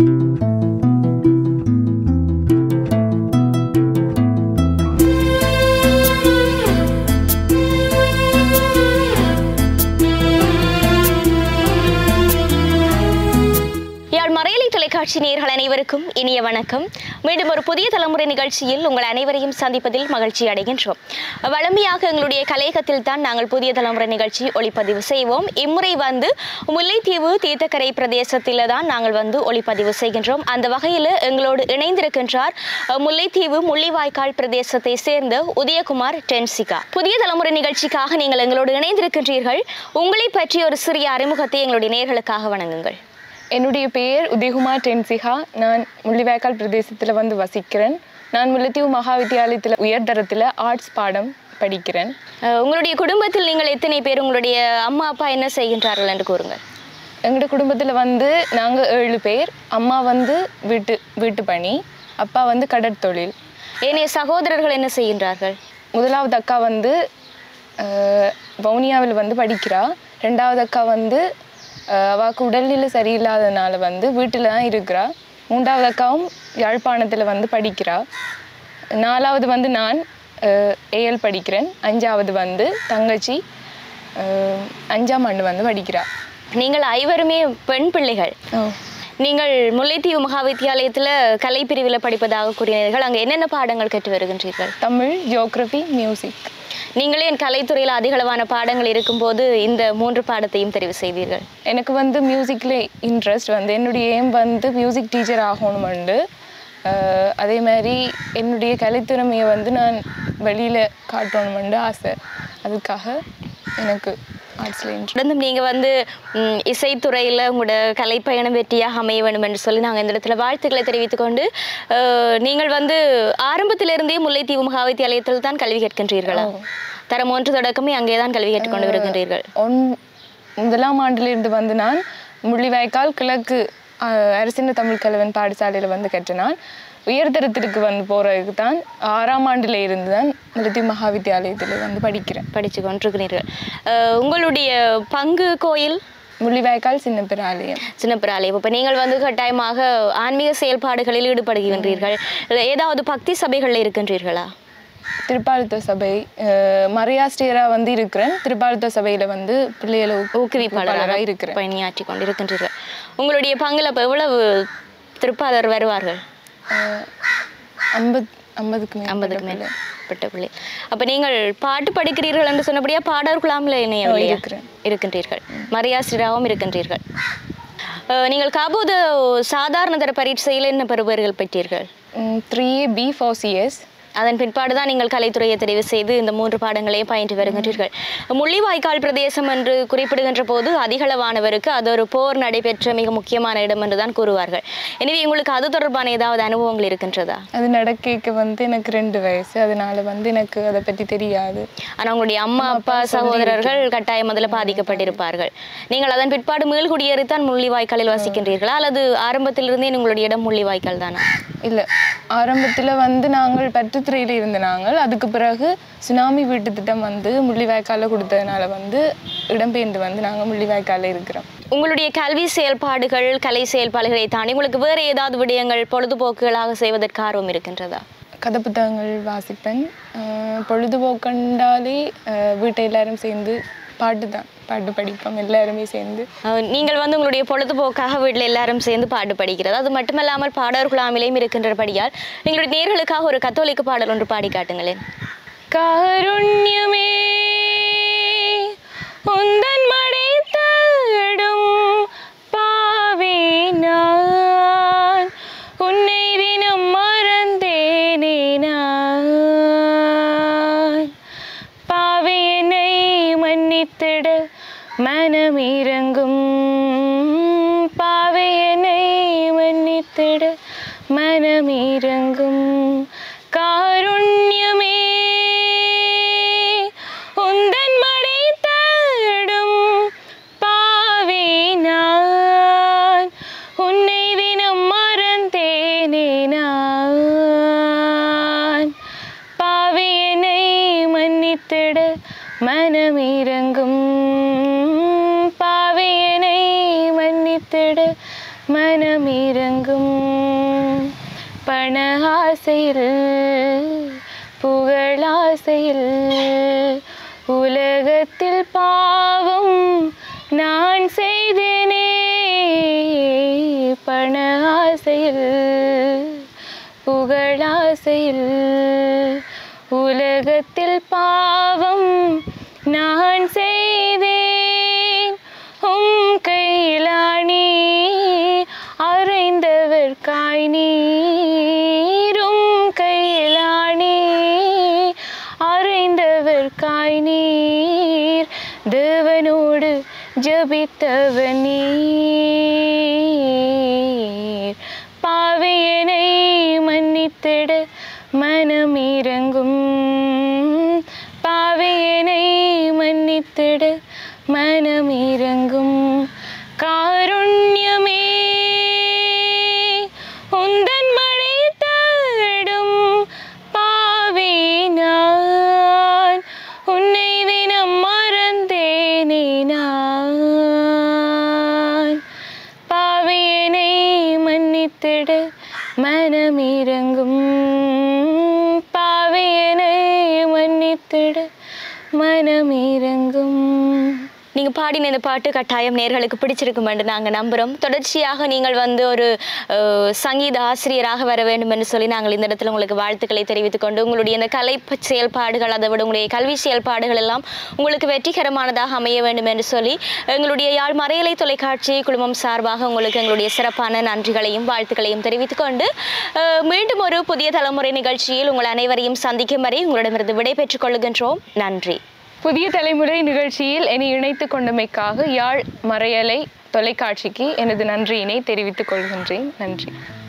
யாழ் மறையலை தொலைக்காட்சி நேயர்கள் அனைவருக்கும் இனிய வணக்கம் மீண்டும் ஒரு புதிய தலைமுறை நிகழ்ச்சியில் உங்கள் அனைவரையும் சந்திப்பதில் மகிழ்ச்சி அடைகின்றோம் வழமையாக எங்களுடைய கலையகத்தில் தான் நாங்கள் புதிய தலைமுறை நிகழ்ச்சி ஒளிப்பதிவு செய்வோம் இம்முறை வந்து முல்லைத்தீவு தீர்த்தக்கரை பிரதேசத்தில் தான் நாங்கள் வந்து ஒளிப்பதிவு செய்கின்றோம் அந்த வகையில் எங்களோடு இணைந்திருக்கின்றார் அஹ், முல்லைத்தீவு முள்ளிவாய்க்கால் பிரதேசத்தை சேர்ந்த உதயகுமார் டென்சிகா புதிய தலைமுறை நிகழ்ச்சிக்காக நீங்கள் எங்களோடு இணைந்திருக்கின்றீர்கள் உங்களை பற்றிய ஒரு சிறிய அறிமுகத்தை எங்களுடைய நேயர்களுக்காக வணங்குங்கள் என்னுடைய பெயர் உதயகுமார் டென்சிகா நான் முள்ளிவாய்க்கால் பிரதேசத்தில் வந்து வசிக்கிறேன் நான் முல்லைத்தீவு மகா வித்தியாலயத்தில் உயர்தரத்தில் ஆர்ட்ஸ் பாடம் படிக்கிறேன் அஹ் உங்களுடைய குடும்பத்தில் நீங்கள் எத்தனை பேர் உங்களுடைய அம்மா அப்பா என்ன செய்கின்றார்கள் என்று கூறுங்கள் எங்களோட குடும்பத்தில் வந்து நாங்கள் ஏழு பேர் அம்மா வந்து வீட்டு வீட்டு பணி அப்பா வந்து கடற்தொழில் ஏனைய சகோதரர்கள் என்ன செய்கின்றார்கள் முதலாவது அக்கா வந்து அஹ், வவுனியாவில் வந்து படிக்கிறா ரெண்டாவது அக்கா வந்து அஹ், அவாக்கு உடல்நிலை சரியில்லாதனால வந்து வீட்டில் தான் இருக்கிறா மூன்றாவது அக்காவும் யாழ்ப்பாணத்தில் வந்து படிக்கிறா நாலாவது வந்து நான் ஏஎல் படிக்கிறேன் அஞ்சாவது வந்து தங்கச்சி அஹ், அஞ்சாம் ஆண்டு வந்து படிக்கிறா நீங்கள் ஐவருமே பெண் பிள்ளைகள் ஓ நீங்கள் முல்லைத்தீவு மகாவித்தியாலயத்தில் கலை பிரிவில் படிப்பதாக கூறினீர்கள் அங்கே என்னென்ன பாடங்கள் கற்று வருகின்றீர்கள் தமிழ் ஜியோக்ரஃபி மியூசிக் நீங்களே என் கலைத்துறையில் அதிகளவான பாடங்கள் இருக்கும்போது இந்த மூன்று பாடத்தையும் தெரிவு செய்தீர்கள் எனக்கு வந்து மியூசிக்கில் இன்ட்ரெஸ்ட் வந்து என்னுடைய ஏம் வந்து மியூசிக் டீச்சர் ஆகணுமெண்டு அஹ், அதே மாதிரி என்னுடைய கலைத்திறமையை வந்து நான் வெளியில் காட்டணுமெண்டு ஆசை அதுக்காக எனக்கு ஆர்ட்ஸில் இன்ட்ரெஸ்ட் தொடர்ந்தும் நீங்கள் வந்து ம், இசைத்துறையில் உங்களோட கலைப்பயணம் வெற்றியாக அமைய வேண்டும் என்று சொல்லி நாங்கள் இந்த இடத்துல வாழ்த்துக்களை தெரிவித்துக் கொண்டு அஹ், நீங்கள் வந்து ஆரம்பத்திலிருந்தே முல்லைத்தீவு மகாவித்தியாலயத்தில் தான் கல்வி கற்கின்றீர்களா தரம் ஒன்று தொடக்கமே அங்கே தான் கல்வி கற்றுக்கொண்டு வருகின்றீர்கள் ஒன் முதலாம் ஆண்டிலிருந்து வந்து நான் முள்ளிவாய்க்கால் கிழக்கு அஹ், அரசின தமிழ் கலவன் பாடசாலையில் வந்து கற்றினான் உயர்தரத்திற்கு வந்து போகிறதுக்கு தான் ஆறாம் ஆண்டில் இருந்து தான் முல்லைத்தீவு மகாவித்தியாலயத்தில் வந்து படிக்கிறேன் படித்து கொண்டிருக்கிறீர்கள் அஹ், உங்களுடைய பங்கு கோயில் முள்ளிவாய்க்கால் சின்ன ஆலயம் சின்னப்பிராலயம் இப்போ நீங்கள் வந்து கட்டாயமாக ஆன்மீக செயல்பாடுகளில் ஈடுபடுகின்றீர்கள் ஏதாவது பக்தி சபைகளில் இருக்கின்றீர்களா திருப்பாளுத்த சபை அஹ், மரியாஸ்டியராக வந்து இருக்கிறேன் திருப்பாளுத்த சபையில் வந்து பிள்ளைகளை ஊக்குவிப்பாளராக இருக்கிறேன் பணியாற்றி கொண்டிருக்கின்றீர்கள் உங்களுடைய பங்கில் அப்போ எவ்வளவு திருப்பாளர் வருவார்கள் அஹ், ஐம்பது ஐம்பதுக்கு மேல் ஐம்பதுக்கு மேல் பட்ட பிள்ளை அப்போ நீங்கள் பாட்டு படிக்கிறீர்கள் என்று சொன்னபடியா பாடர் குழாமில் இணையவில்லையா இருக்கிறேன். இருக்கின்றீர்கள் மரியாசிராவும் இருக்கின்றீர்கள் அஹ், நீங்கள் காபோத சாதாரண தர பரீட்சையில் என்ன பெறுபேறுகள் பெற்றீர்கள் த்ரீ பி ஃபோர் சிஎஸ் அதன் பிற்பாடு தான் நீங்கள் கலைத்துறையை தெரிவு செய்து இந்த மூன்று பாடங்களையும் பயின்று வருகின்றீர்கள் முள்ளிவாய்க்கால் பிரதேசம் என்று குறிப்பிடுகின்ற போது அதிகளவானவருக்கு அது ஒரு போர் நடைபெற்ற மிக முக்கியமான இடம் என்று தான் கூறுவார்கள் எனவே உங்களுக்கு அது தொடர்பான ஏதாவது அனுபவங்கள் இருக்கின்றதா அது நடக்க வந்து எனக்கு ரெண்டு வயசு அதனால வந்து எனக்கு அதை பற்றி தெரியாது ஆனால் உங்களுடைய அம்மா அப்பா சகோதரர்கள் கட்டாயம் அதில் பாதிக்கப்பட்டிருப்பார்கள் நீங்கள் அதன் பிற்பாடு மீள்குடியேறித்தான் முள்ளிவாய்க்காலில் வசிக்கின்றீர்களா அல்லது ஆரம்பத்திலிருந்தே உங்களுடைய இடம் முள்ளிவாய்க்கால் தானா இல்லை ஆரம்பத்தில் வந்து நாங்கள் பற்றுத்துறையில் இருந்த நாங்கள் அதுக்கு பிறகு சுனாமி வீட்டு திட்டம் வந்து முள்ளிவாய்க்காலில் கொடுத்ததுனால வந்து இடம்பெயர்ந்து வந்து நாங்கள் முள்ளிவாய்க்காலில் இருக்கிறோம் உங்களுடைய கல்வி செயல்பாடுகள் கலை செயல்பாடுகளை தாண்டி உங்களுக்கு வேறு ஏதாவது விடயங்கள் பொழுதுபோக்குகளாக செய்வதற்கு ஆர்வம் இருக்கின்றதா கதை புத்தகங்கள் வாசிப்பேன் அஹ் பொழுதுபோக்கண்டாலே அஹ் வீட்டை எல்லாரும் சேர்ந்து பாட்டு தான் பாட்டு படிப்போம் எல்லாருமே சேர்ந்து அஹ் நீங்கள் வந்து உங்களுடைய பொழுதுபோக்காக வீட்டில் எல்லாரும் சேர்ந்து பாட்டு படிக்கிறது அது மட்டுமல்லாமல் பாடல் குழாமிலையும் இருக்கின்றபடியால் எங்களுடைய நேர்களுக்காக ஒரு கத்தோலிக்க பாடல் ஒன்று பாடி காட்டுங்களேன் காருண்யமே உந்தன் மடை தேடும் பாவி நான் உன்னை தினம் மறந்தேனே நான் பாவி என்னை மன்னித்திட மனமிரங்கும் பாவி என்னை மன்னித்திட மனமிரங்கும் காருண்யமே உந்தன் மடை தேடும் மனமிரங்கும் பண ஆசையில் புகழாசையில் உலகத்தில் பாவம் நான் செய்தேனே பண ஆசையில் புகழாசையில் உலகத்தில் பாவம் நான் செய்தேன் உம் கையிலானி அறைந்தவர் காய் நீரும் கையிலானி அறைந்தவர் காய் நீர் தேவனோடு ஜபித்தவர் நீர் பாவியனை மன்னித்திட மனமிரங்கும் பாவியனை மன்னித்திட மனமிரங்கும் காருண்யமே உந்தன் மழை தேடும் பாவி நான் உன்னை தினம் மறந்தேனே நான் பாவியனை மன்னித்திட மனமிரங்கும் பாவியனை மன்னித்திட மனமிரங்கும் நீங்க பாடின இந்த பாட்டு கட்டாயம் நேர்களுக்கு பிடிச்சிருக்கும் என்று நாங்க நம்புறோம் தொடர்ச்சியாக நீங்கள் வந்து ஒரு அஹ், சங்கீத ஆசிரியராக வர வேண்டும் என்று சொல்லி நாங்கள் இந்த இடத்துல உங்களுக்கு வாழ்த்துக்களை தெரிவித்துக் கொண்டு உங்களுடைய இந்த கலை ப- செயல்பாடுகள் அதை விட உங்களுடைய கல்வி செயல்பாடுகள் எல்லாம் உங்களுக்கு வெற்றிகரமானதாக அமைய வேண்டும் என்று சொல்லி எங்களுடைய யாழ் மறையலை தொலைக்காட்சி குழுமம் சார்பாக உங்களுக்கு எங்களுடைய சிறப்பான நன்றிகளையும் வாழ்த்துக்களையும் தெரிவித்துக் கொண்டு அஹ், மீண்டும் ஒரு புதிய தலைமுறை நிகழ்ச்சியில் உங்கள் அனைவரையும் சந்திக்கும் வரை உங்களிடமிருந்து விடைபெற்றுக் கொள்கின்றோம் நன்றி புதிய தலைமுறை நிகழ்ச்சியில் என்னை இணைத்துக் கொண்டமைக்காக யாழ் மறையலை தொலைக்காட்சிக்கு எனது நன்றியினை தெரிவித்துக் கொள்கின்றேன் நன்றி